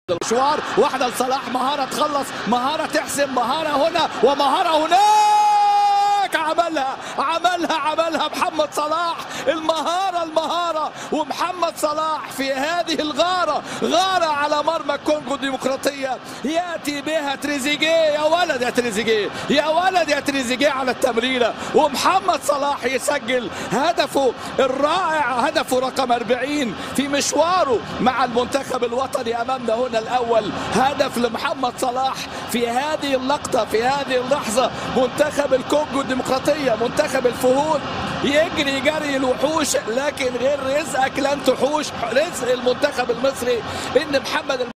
المشوار واحدة لصلاح مهارة تخلص مهارة تحسم مهارة هنا ومهارة هناك عملها عملها عملها محمد صلاح المهارة المهارة ومحمد صلاح في هذه الغارة غارة على مرمى الكونغو الديمقراطية يأتي بها تريزيجيه يا ولد يا تريزيجيه يا ولد يا تريزيجيه على التمريرة ومحمد صلاح يسجل هدفه الرائع هدفه رقم 40 في مشواره مع المنتخب الوطني أمامنا هنا الأول هدف لمحمد صلاح في هذه اللقطة في هذه اللحظة منتخب الكونغو الديمقراطية منتخب الفهود يجري جري الوحوش لكن غير رزقك لن تحوش رزق المنتخب المصري ان محمد